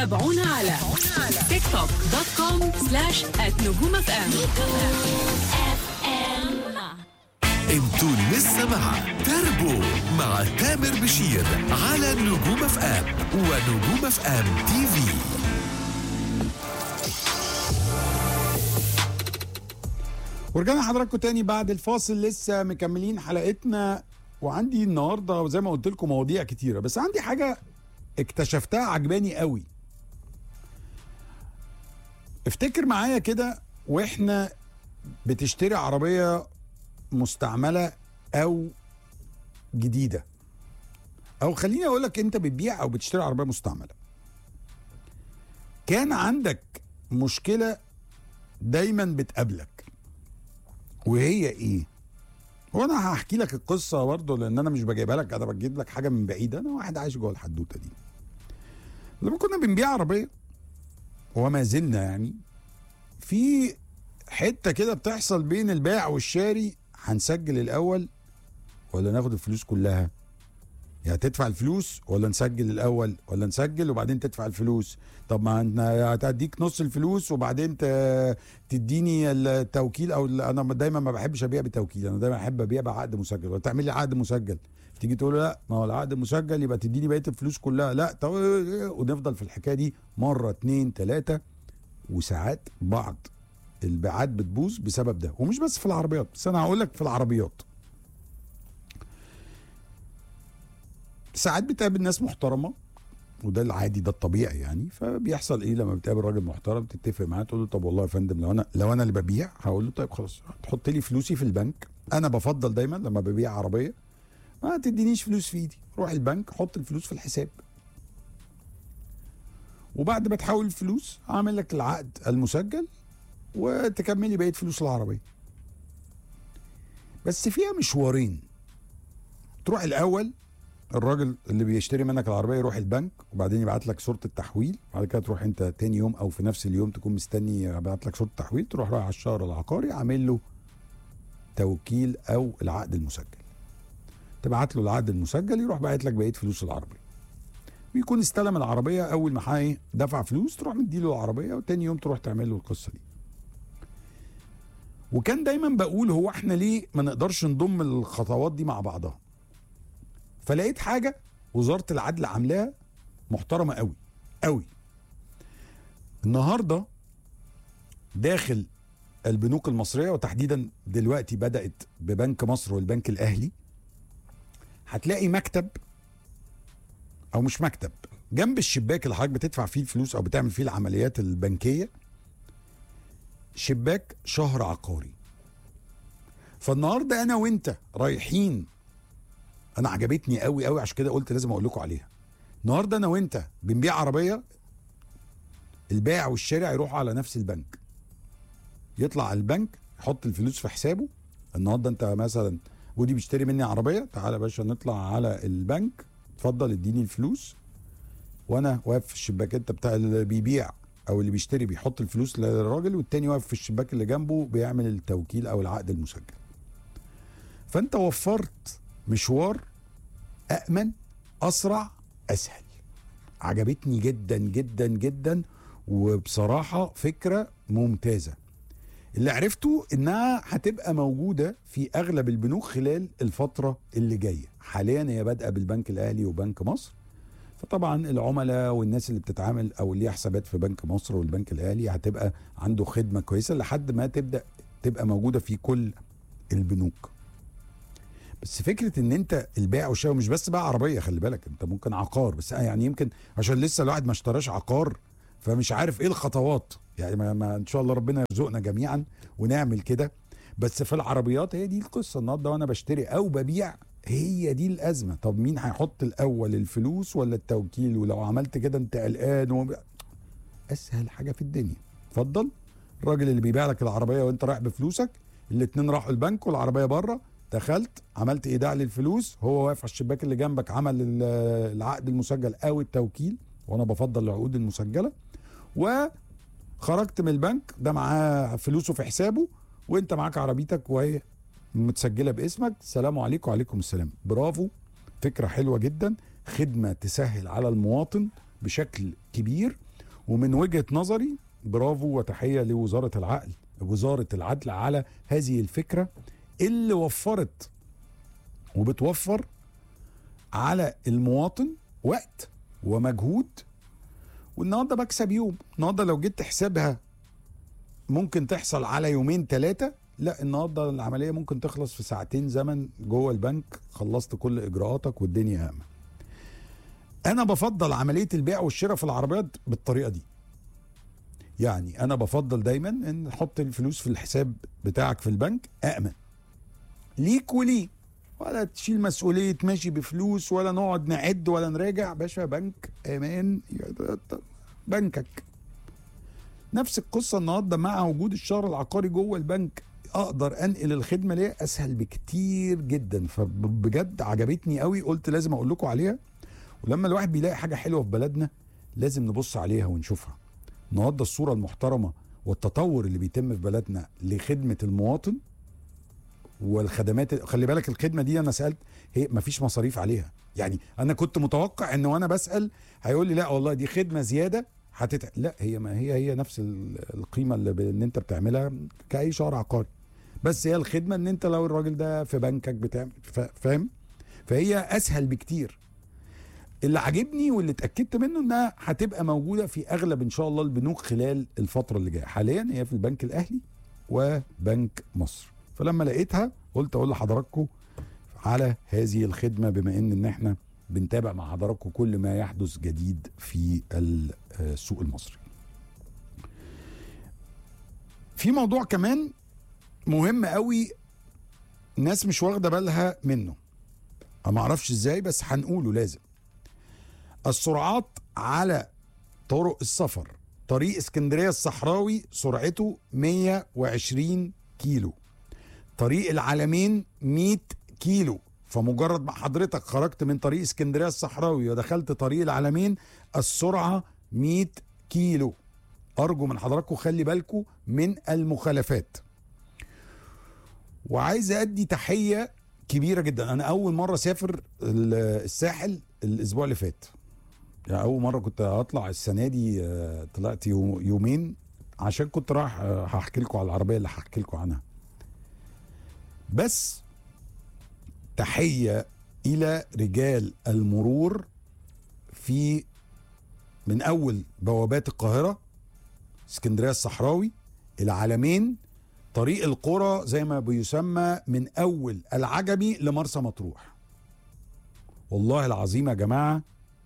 تابعونا على تيك توك دوت كوم سلاش نجوم اف ام انتوا لسه مع تربو مع تامر بشير على نجوم اف ام ونجوم اف ام تي في ورجعنا حضراتكم تاني بعد الفاصل لسه مكملين حلقتنا وعندي النهارده زي ما قلت لكم مواضيع كتيره بس عندي حاجه اكتشفتها عجباني قوي افتكر معايا كده واحنا بتشتري عربيه مستعمله او جديده او خليني اقول لك انت بتبيع او بتشتري عربيه مستعمله كان عندك مشكله دايما بتقابلك وهي ايه وانا هحكي لك القصه برضه لان انا مش بجيبها لك انا بجيب لك حاجه من بعيد انا واحد عايش جوه الحدوته دي لما كنا بنبيع عربيه وما زلنا يعني في حته كده بتحصل بين البائع والشاري هنسجل الاول ولا ناخد الفلوس كلها يعني تدفع الفلوس ولا نسجل الاول ولا نسجل وبعدين تدفع الفلوس طب ما انا هتديك نص الفلوس وبعدين ت- تديني التوكيل او ال- انا دايما ما بحبش ابيع بتوكيل انا دايما احب ابيع بعقد مسجل ولا تعمل لي عقد مسجل تيجي تقول له لا ما هو العقد مسجل يبقى تديني بقيه الفلوس كلها لا طب ونفضل في الحكايه دي مره اتنين تلاته وساعات بعض البيعات بتبوظ بسبب ده ومش بس في العربيات بس انا هقول لك في العربيات ساعات بتقابل ناس محترمه وده العادي ده الطبيعي يعني فبيحصل ايه لما بتقابل راجل محترم تتفق معاه تقول له طب والله يا فندم لو انا لو انا اللي ببيع هقول له طيب خلاص تحط لي فلوسي في البنك انا بفضل دايما لما ببيع عربيه ما تدينيش فلوس في ايدي روح البنك حط الفلوس في الحساب وبعد ما تحول الفلوس اعمل لك العقد المسجل وتكملي بقيه فلوس العربيه بس فيها مشوارين تروح الاول الراجل اللي بيشتري منك العربيه يروح البنك وبعدين يبعت لك صوره التحويل بعد كده تروح انت تاني يوم او في نفس اليوم تكون مستني يبعت لك صوره التحويل تروح رايح على الشهر العقاري عامل له توكيل او العقد المسجل تبعت له العقد المسجل يروح باعت لك بقيه فلوس العربيه ويكون استلم العربيه اول ما ايه دفع فلوس تروح مديله العربيه وتاني يوم تروح تعمل له القصه دي وكان دايما بقول هو احنا ليه ما نقدرش نضم الخطوات دي مع بعضها فلقيت حاجه وزاره العدل عاملاها محترمه قوي قوي النهارده داخل البنوك المصريه وتحديدا دلوقتي بدات ببنك مصر والبنك الاهلي هتلاقي مكتب او مش مكتب جنب الشباك اللي حضرتك بتدفع فيه الفلوس او بتعمل فيه العمليات البنكيه شباك شهر عقاري فالنهارده انا وانت رايحين انا عجبتني قوي قوي عشان كده قلت لازم اقول لكم عليها النهارده انا وانت بنبيع عربيه البائع والشارع يروحوا على نفس البنك يطلع على البنك يحط الفلوس في حسابه النهارده انت مثلا ودي بيشتري مني عربيه تعالى يا باشا نطلع على البنك اتفضل اديني الفلوس وانا واقف في الشباك انت بتاع اللي بيبيع او اللي بيشتري بيحط الفلوس للراجل والتاني واقف في الشباك اللي جنبه بيعمل التوكيل او العقد المسجل فانت وفرت مشوار أأمن أسرع أسهل عجبتني جدا جدا جدا وبصراحة فكرة ممتازة اللي عرفته انها هتبقى موجودة في اغلب البنوك خلال الفترة اللي جاية حاليا هي بادئة بالبنك الاهلي وبنك مصر فطبعا العملاء والناس اللي بتتعامل او اللي ليها حسابات في بنك مصر والبنك الاهلي هتبقى عنده خدمة كويسة لحد ما تبدأ تبقى موجودة في كل البنوك بس فكره ان انت البيع والشراء مش بس بقى عربيه خلي بالك انت ممكن عقار بس يعني يمكن عشان لسه الواحد ما اشتراش عقار فمش عارف ايه الخطوات يعني ما, ما ان شاء الله ربنا يرزقنا جميعا ونعمل كده بس في العربيات هي دي القصه النهارده وانا بشتري او ببيع هي دي الازمه طب مين هيحط الاول الفلوس ولا التوكيل ولو عملت كده انت قلقان وم... اسهل حاجه في الدنيا اتفضل الراجل اللي بيبيع لك العربيه وانت رايح بفلوسك الاتنين راحوا البنك والعربيه بره دخلت عملت ايداع للفلوس هو واقف على الشباك اللي جنبك عمل ال- العقد المسجل او التوكيل وانا بفضل العقود المسجله وخرجت من البنك ده معاه فلوسه في حسابه وانت معاك عربيتك وهي متسجله باسمك السلام عليكم وعليكم السلام برافو فكره حلوه جدا خدمه تسهل على المواطن بشكل كبير ومن وجهه نظري برافو وتحيه لوزاره العقل وزاره العدل على هذه الفكره اللي وفرت وبتوفر على المواطن وقت ومجهود والنهارده بكسب يوم النهارده لو جيت تحسبها ممكن تحصل على يومين ثلاثه لا النهارده العمليه ممكن تخلص في ساعتين زمن جوه البنك خلصت كل اجراءاتك والدنيا امن انا بفضل عمليه البيع والشراء في العربيات بالطريقه دي يعني انا بفضل دايما ان نحط الفلوس في الحساب بتاعك في البنك امن ليك وليه ولا تشيل مسؤوليه ماشي بفلوس ولا نقعد نعد ولا نراجع باشا بنك امان بنكك نفس القصه النهارده مع وجود الشهر العقاري جوه البنك اقدر انقل الخدمه ليا اسهل بكتير جدا فبجد عجبتني قوي قلت لازم اقول لكم عليها ولما الواحد بيلاقي حاجه حلوه في بلدنا لازم نبص عليها ونشوفها النهارده الصوره المحترمه والتطور اللي بيتم في بلدنا لخدمه المواطن والخدمات خلي بالك الخدمه دي انا سالت هي مفيش مصاريف عليها يعني انا كنت متوقع ان وانا بسال هيقول لي لا والله دي خدمه زياده هتتع... لا هي ما هي هي نفس ال- القيمه اللي, ب... اللي انت بتعملها كاي شهر عقاري بس هي الخدمه ان انت لو الراجل ده في بنكك بتعمل ف... فاهم فهي اسهل بكتير اللي عاجبني واللي اتاكدت منه انها هتبقى موجوده في اغلب ان شاء الله البنوك خلال الفتره اللي جايه حاليا هي في البنك الاهلي وبنك مصر فلما لقيتها قلت اقول لحضراتكم على هذه الخدمه بما ان ان احنا بنتابع مع حضراتكم كل ما يحدث جديد في السوق المصري في موضوع كمان مهم قوي ناس مش واخده بالها منه أنا ما اعرفش ازاي بس هنقوله لازم السرعات على طرق السفر طريق اسكندريه الصحراوي سرعته 120 كيلو طريق العالمين 100 كيلو فمجرد ما حضرتك خرجت من طريق اسكندريه الصحراوي ودخلت طريق العالمين السرعه 100 كيلو ارجو من حضراتكم خلي بالكم من المخالفات وعايز ادي تحيه كبيره جدا انا اول مره اسافر ال- الساحل الاسبوع اللي فات يعني اول مره كنت هطلع السنه دي آه، طلعت يو- يومين عشان كنت رايح آه، هحكي لكم على العربيه اللي هحكي لكم عنها بس تحيه الى رجال المرور في من اول بوابات القاهره اسكندريه الصحراوي العالمين طريق القرى زي ما بيسمى من اول العجمي لمرسى مطروح والله العظيم يا جماعه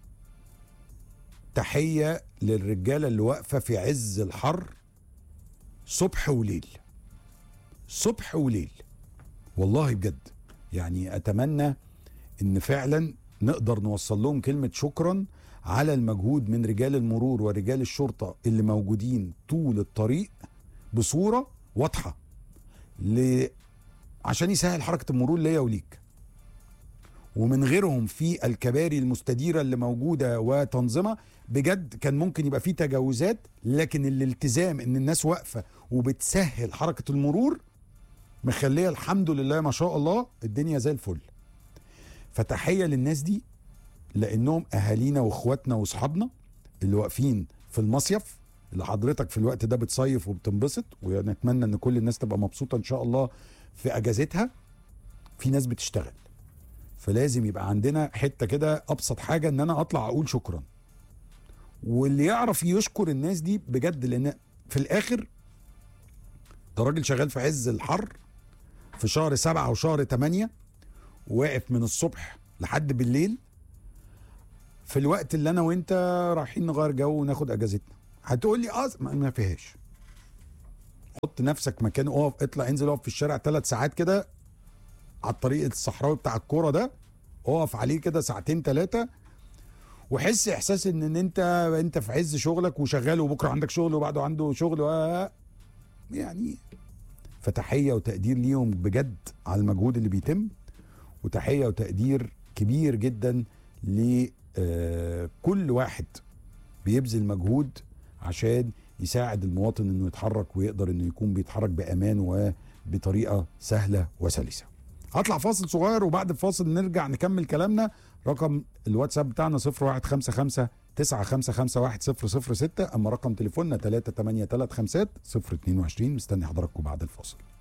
تحيه للرجاله اللي واقفه في عز الحر صبح وليل صبح وليل والله بجد يعني اتمنى ان فعلا نقدر نوصل لهم كلمه شكرا على المجهود من رجال المرور ورجال الشرطه اللي موجودين طول الطريق بصوره واضحه ل... عشان يسهل حركه المرور ليا وليك ومن غيرهم في الكباري المستديره اللي موجوده وتنظيمها بجد كان ممكن يبقى في تجاوزات لكن الالتزام ان الناس واقفه وبتسهل حركه المرور مخليه الحمد لله ما شاء الله الدنيا زي الفل فتحيه للناس دي لانهم اهالينا واخواتنا واصحابنا اللي واقفين في المصيف اللي حضرتك في الوقت ده بتصيف وبتنبسط ونتمنى ان كل الناس تبقى مبسوطه ان شاء الله في اجازتها في ناس بتشتغل فلازم يبقى عندنا حته كده ابسط حاجه ان انا اطلع اقول شكرا واللي يعرف يشكر الناس دي بجد لان في الاخر ده راجل شغال في عز الحر في شهر سبعة وشهر تمانية واقف من الصبح لحد بالليل في الوقت اللي انا وانت رايحين نغير جو وناخد اجازتنا هتقول لي اه ما ما فيهاش حط نفسك مكانه اقف اطلع انزل اقف في الشارع ثلاث ساعات كده على الطريق الصحراوي بتاع الكوره ده اقف عليه كده ساعتين ثلاثه وحس احساس ان ان انت انت في عز شغلك وشغال وبكره عندك شغل وبعده عنده شغل و يعني فتحيه وتقدير ليهم بجد على المجهود اللي بيتم وتحيه وتقدير كبير جدا لكل واحد بيبذل مجهود عشان يساعد المواطن انه يتحرك ويقدر انه يكون بيتحرك بامان وبطريقه سهله وسلسه. هطلع فاصل صغير وبعد الفاصل نرجع نكمل كلامنا رقم الواتساب بتاعنا 0155 9551006 اما رقم تليفوننا 38350 022 مستني حضراتكم بعد الفاصل